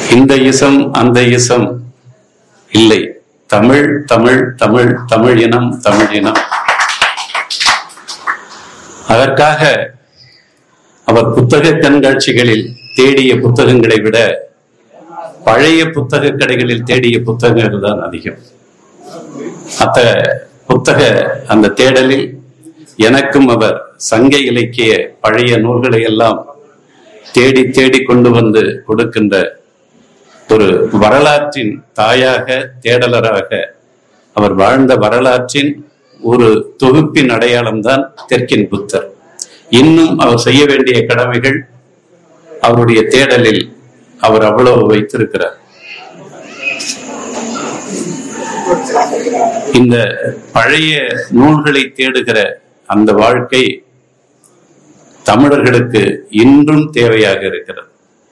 இந்த இசம் அந்த இசம் இல்லை தமிழ் தமிழ் தமிழ் தமிழ் இனம் தமிழ் இனம் அதற்காக அவர் புத்தக கண்காட்சிகளில் தேடிய புத்தகங்களை விட பழைய புத்தக கடைகளில் தேடிய புத்தகங்கள் தான் அதிகம் அத்த புத்தக அந்த தேடலில் எனக்கும் அவர் சங்க இலக்கிய பழைய நூல்களை எல்லாம் தேடி தேடி கொண்டு வந்து கொடுக்கின்ற ஒரு வரலாற்றின் தாயாக தேடலராக அவர் வாழ்ந்த வரலாற்றின் ஒரு தொகுப்பின் அடையாளம்தான் தெற்கின் புத்தர் இன்னும் அவர் செய்ய வேண்டிய கடமைகள் அவருடைய தேடலில் அவர் அவ்வளவு வைத்திருக்கிறார் இந்த பழைய நூல்களை தேடுகிற அந்த வாழ்க்கை தமிழர்களுக்கு இன்றும் தேவையாக இருக்கிறது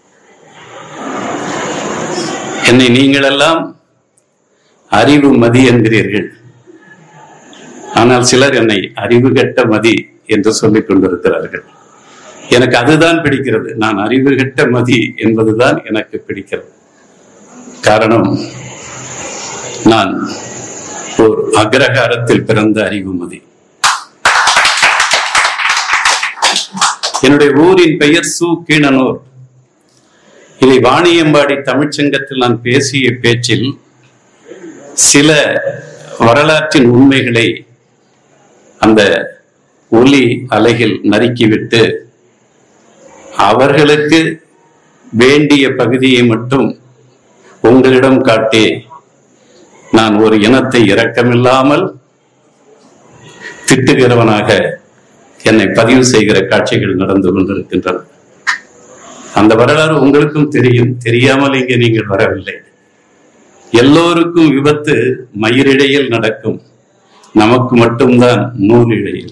என்னை நீங்கள் எல்லாம் அறிவு மதி என்கிறீர்கள் ஆனால் சிலர் என்னை அறிவு கெட்ட மதி என்று சொல்லிக் கொண்டிருக்கிறார்கள் எனக்கு அதுதான் பிடிக்கிறது நான் அறிவு கெட்ட மதி என்பதுதான் எனக்கு பிடிக்கிறது காரணம் நான் ஒரு அக்ரஹாரத்தில் பிறந்த அறிவுமதி என்னுடைய ஊரின் பெயர் சு கீழனூர் இதை வாணியம்பாடி தமிழ்ச்சங்கத்தில் நான் பேசிய பேச்சில் சில வரலாற்றின் உண்மைகளை அந்த ஒலி அலையில் நறுக்கிவிட்டு அவர்களுக்கு வேண்டிய பகுதியை மட்டும் உங்களிடம் காட்டி நான் ஒரு இனத்தை இரக்கமில்லாமல் திட்டுகிறவனாக என்னை பதிவு செய்கிற காட்சிகள் நடந்து கொண்டிருக்கின்றன அந்த வரலாறு உங்களுக்கும் தெரியும் தெரியாமல் இங்கே நீங்கள் வரவில்லை எல்லோருக்கும் விபத்து மயிரிழையில் நடக்கும் நமக்கு மட்டும்தான் நூலிழையில்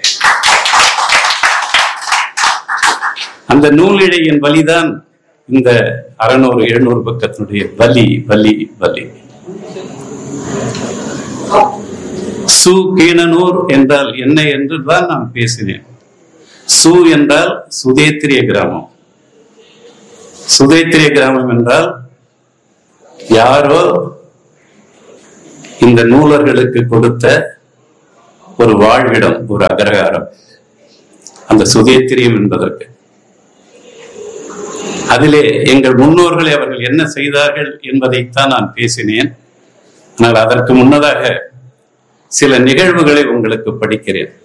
அந்த நூலிழையின் வலிதான் இந்த அறநூறு எழுநூறு பக்கத்தினுடைய வலி வலி வலி சு கீணனூர் என்றால் என்ன என்று தான் நான் பேசினேன் சு என்றால் சுதேத்திரிய கிராமம் சுதேத்திரிய கிராமம் என்றால் யாரோ இந்த நூலர்களுக்கு கொடுத்த ஒரு வாழ்விடம் ஒரு அகரகாரம் அந்த சுதேத்திரியம் என்பதற்கு அதிலே எங்கள் முன்னோர்களை அவர்கள் என்ன செய்தார்கள் என்பதைத்தான் நான் பேசினேன் ஆனால் அதற்கு முன்னதாக சில நிகழ்வுகளை உங்களுக்கு படிக்கிறேன்